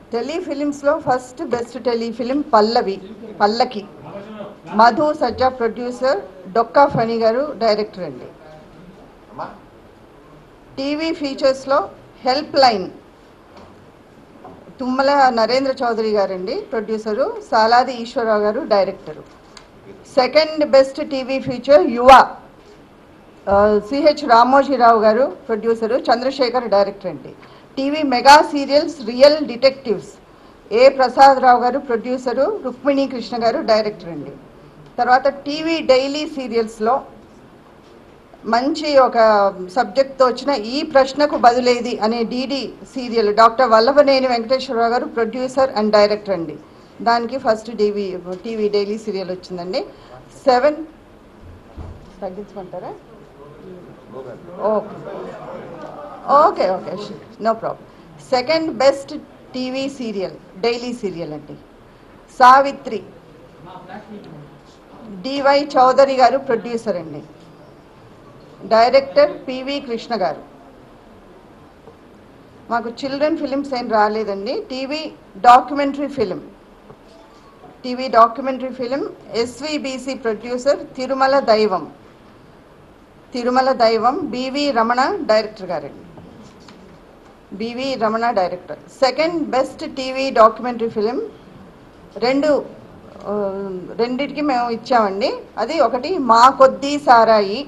టెలిఫిలిమ్స్లో first best telefilm Pallavi Pallaki Madhu Sajja producer Dokka Phani garu director అండి TV ఫీచర్స్లో help line Tummala Narendra Chowdary గారండి producer Saladi Eswararao garu director second best TV feature Yuva CH Ramojirao garu producer Chandrasekhar director అండి TV mega serials real detectives A Prasadarao garu producer Rukmini Krishna గారు director అండి తర్వాత TV daily సీరియల్స్లో మంచి ఒక సబ్జెక్ట్తో వచ్చిన ఈ ప్రశ్నకు బదులేది అనే DD serial doctor Vallabhaneni Venkateswararao garu producer and director అండి దానికి first TV TV daily serial వచ్చిందండి సెవెన్ తగ్గించమంటారా okay okay okay no problem second best TV serial daily serial అండి సావిత్రి డివై చౌదరి గారు ప్రొడ్యూసర్ అండి డైరెక్టర్ పివి కృష్ణ గారు మాకు చిల్డ్రన్ ఫిలిమ్స్ ఏం రాలేదండి TV documentary film TV documentary film SVBC producer Tirumala Daivam Tirumala Daivam BV Ramana director గారండి BV Ramana director second best TV documentary film రెండు ఆ, రెండిటికి మేము ఇచ్చామండి అది ఒకటి మా కొద్దీ సారాయి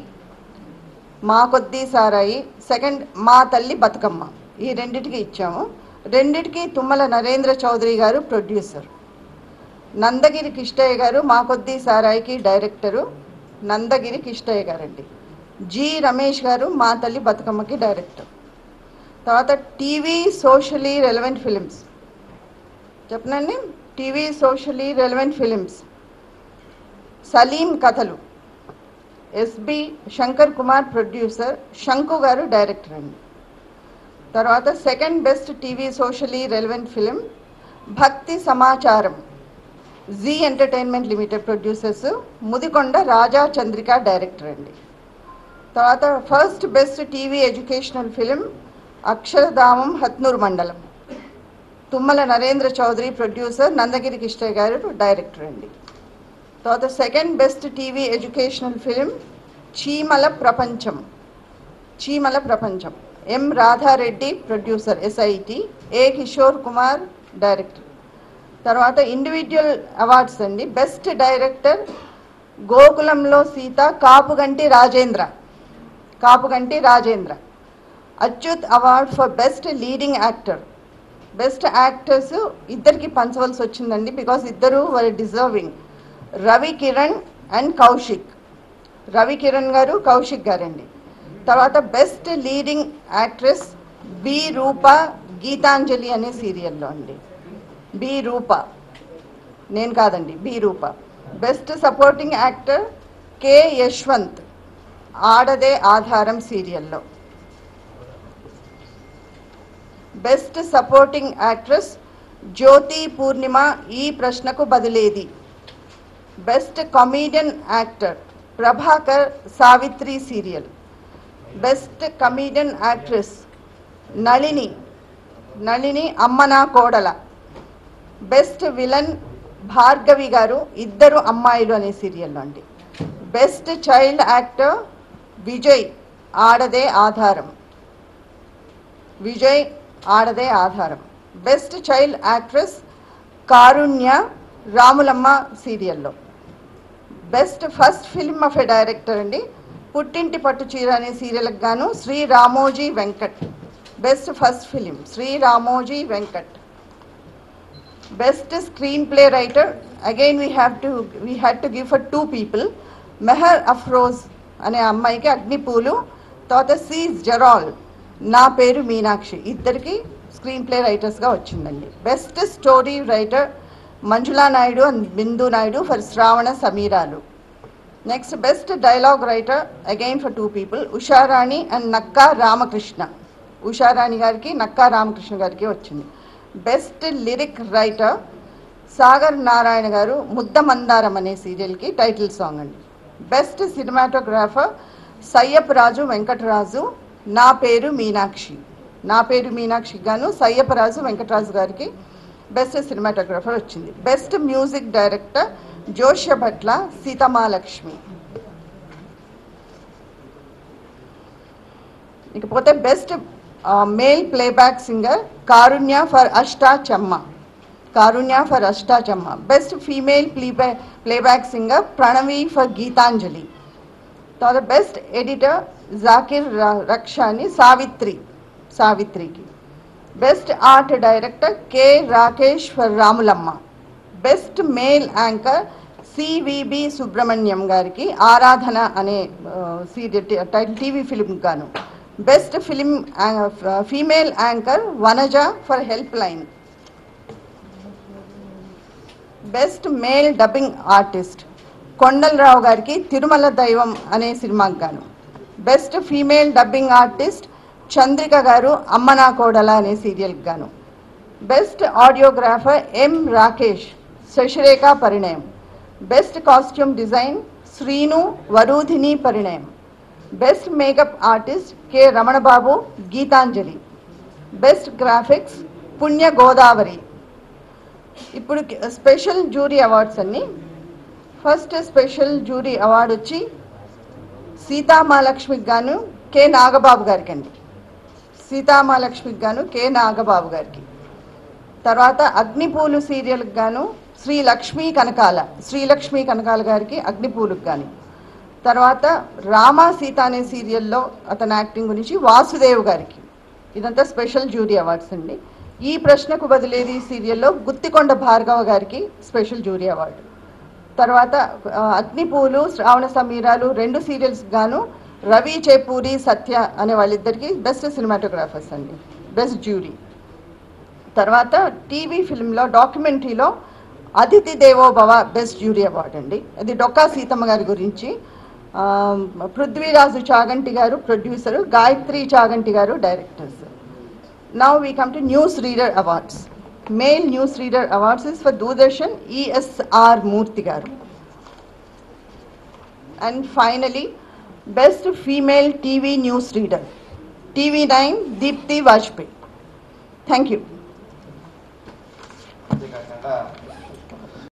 మా కొద్దీ సారాయి సెకండ్ మా తల్లి బతుకమ్మ ఈ రెండిటికి ఇచ్చాము రెండిటికి తుమ్మల నరేంద్ర చౌదరి గారు ప్రొడ్యూసర్ నందగిరి కిష్టయ్య గారు మా కొద్దీ సారాయికి డైరెక్టరు నందగిరి కిష్టయ్య గారండి జి రమేష్ గారు మా తల్లి బతుకమ్మకి డైరెక్టర్ తర్వాత టీవీ సోషలీ రెలవెంట్ ఫిలిమ్స్ చెప్పనండి TV socially relevant films Salim కథలు ఎస్బి శంకర్ కుమార్ ప్రొడ్యూసర్ శంకు గారు డైరెక్టర్ అండి తర్వాత second best TV socially relevant film Bhakti Samacharam Zee entertainment limited producers Mudikonda Raja Chandrika director అండి తర్వాత first best TV educational film Aksharadhamam Hathnoor మండలం తుమ్మల నరేంద్ర చౌదరి ప్రొడ్యూసర్ నందగిరి కిష్టయ్య గారు డైరెక్టర్ అండి తర్వాత second best TV educational film Cheemala Prapancham Cheemala Prapancham M Radhareddy producer SIT A Kishore Kumar director తర్వాత ఇండివిజువల్ అవార్డ్స్ అండి best director గోకులంలో Seetha Kapuganti Rajendra Kapuganti Rajendra Achyut award for best leading actor best actors ఇద్దరికి పంచవలసి వచ్చిందండి బికాస్ ఇద్దరు were deserving Ravi Kiran and Kaushik Ravi Kiran garu Kaushik గారండి తర్వాత best leading actress B Roopa Geetanjali అనే సీరియల్లో అండి బి రూప నేను కాదండి B Roopa best supporting actor K Yashwant ఆడదే ఆధారం సీరియల్లో best supporting actress Jyothi Poornima ఈ ప్రశ్నకు బదిలేది best comedian actor Prabhakar Savitri serial best comedian actress Nalini Nalini అమ్మనా కోడల బెస్ట్ విలన్ భార్గవి గారు ఇద్దరు అమ్మాయిలు అనే సీరియల్లో అండి best child actor Vijay Aadade ఆధారం Vijay Aadade Aadharam best child actress Karunya Ramulamma సీరియల్లో best first film of a director అండి పుట్టింటి పట్టు చీర అనే సీరియల్కి గాను Sri Ramoji Venkat best first film Sri Ramoji Venkat best screen play writer again we have to we had to give for two people Mehar Afroz అనే అమ్మాయికి అగ్నిపూలు తర్వాత సీజ్ జరాల్ నా పేరు మీనాక్షి ఇద్దరికి స్క్రీన్ ప్లే రైటర్స్గా వచ్చిందండి best story writer Manjula Naidu and Bindu Naidu for Shravana Sameeralu next best dialogue writer again for two people Usharani and Nakka Ramakrishna Usharani గారికి నక్కా రామకృష్ణ గారికి వచ్చింది best lyric writer Sagar Narayana గారు ముద్ద మందారం అనే సీరియల్కి టైటిల్ సాంగ్ అండి బెస్ట్ సినిమాటోగ్రాఫర్ సయ్యప్ రాజు వెంకటరాజు నా పేరు మీనాక్షి నా పేరు మీనాక్షి గాను సయ్యప్పరాజు వెంకటరాజు గారికి బెస్ట్ సినిమాటోగ్రఫర్ వచ్చింది best music director Joshya Bhatla Seethamalakshmi ఇకపోతే best male playback singer Karunya for Ashta Chemma Karunya for Ashta Chemma best female playback playback singer Pranavi for Geethanjali తర్వాత బెస్ట్ ఎడిటర్ జాకిర్ ర- రక్షాని సావిత్రి సావిత్రికి best art director K Rakesh for Ramulamma best male anchor CVB Subrahmanyam గారికి ఆరాధన అనే సీరియల్ టైటిల్ టీవీ ఫిలిం గాను best film female anchor Vanaja for help line best male dubbing artist Kondalarao గారికి తిరుమల దైవం అనే సినిమాకి గాను best female dubbing artist Chandrika గారు అమ్మనా కోడల అనే సీరియల్కి గాను best audiographer M Rakesh Sasirekha Parinayam best costume design Srinu Varudhini Parinayam best makeup artist K Ramanababu Geethanjali best graphics Punya Godavari ఇప్పుడు స్పెషల్ జ్యూరీ అవార్డ్స్ అన్ని ఫస్ట్ స్పెషల్ జ్యూరీ అవార్డు వచ్చి సీతామహాలక్ష్మికి గాను కె నాగబాబు గారికి అండి సీతామహాలక్ష్మికి గాను కె నాగబాబు గారికి తర్వాత అగ్నిపూలు సీరియల్కి గాను శ్రీ లక్ష్మీ కనకాల శ్రీలక్ష్మీ కనకాల గారికి అగ్నిపూలుకి గాను తర్వాత రామ సీత అనే సీరియల్లో అతని యాక్టింగ్ గురించి వాసుదేవ్ గారికి ఇదంతా స్పెషల్ జ్యూరీ అవార్డ్స్ అండి ఈ ప్రశ్నకు బదిలేది సీరియల్లో గుత్తికొండ భార్గవ గారికి స్పెషల్ జ్యూరీ అవార్డు తర్వాత ఆ, అగ్నిపూలు శ్రావణ సమీరాలు రెండు సీరియల్స్ గాను రవి చేపూరి సత్య అనే వాళ్ళిద్దరికి బెస్ట్ సినిమాటోగ్రాఫర్స్ అండి బెస్ట్ జ్యూరీ తర్వాత టీవీ ఫిల్మ్లో డాక్యుమెంటరీలో అతిథి దేవో భవ బెస్ట్ జ్యూరీ అవార్డ్ అండి అది డొక్కా సీతమ్మ గారి గురించి ఆ, పృథ్వీరాజు చాగంటి గారు ప్రొడ్యూసరు గాయత్రి చాగంటి గారు directors now we come to news reader awards male news reader awards is for Doordarshan ESR Murthy గారు and finally best female TV news reader TV nine Deepti Vajpayee thank you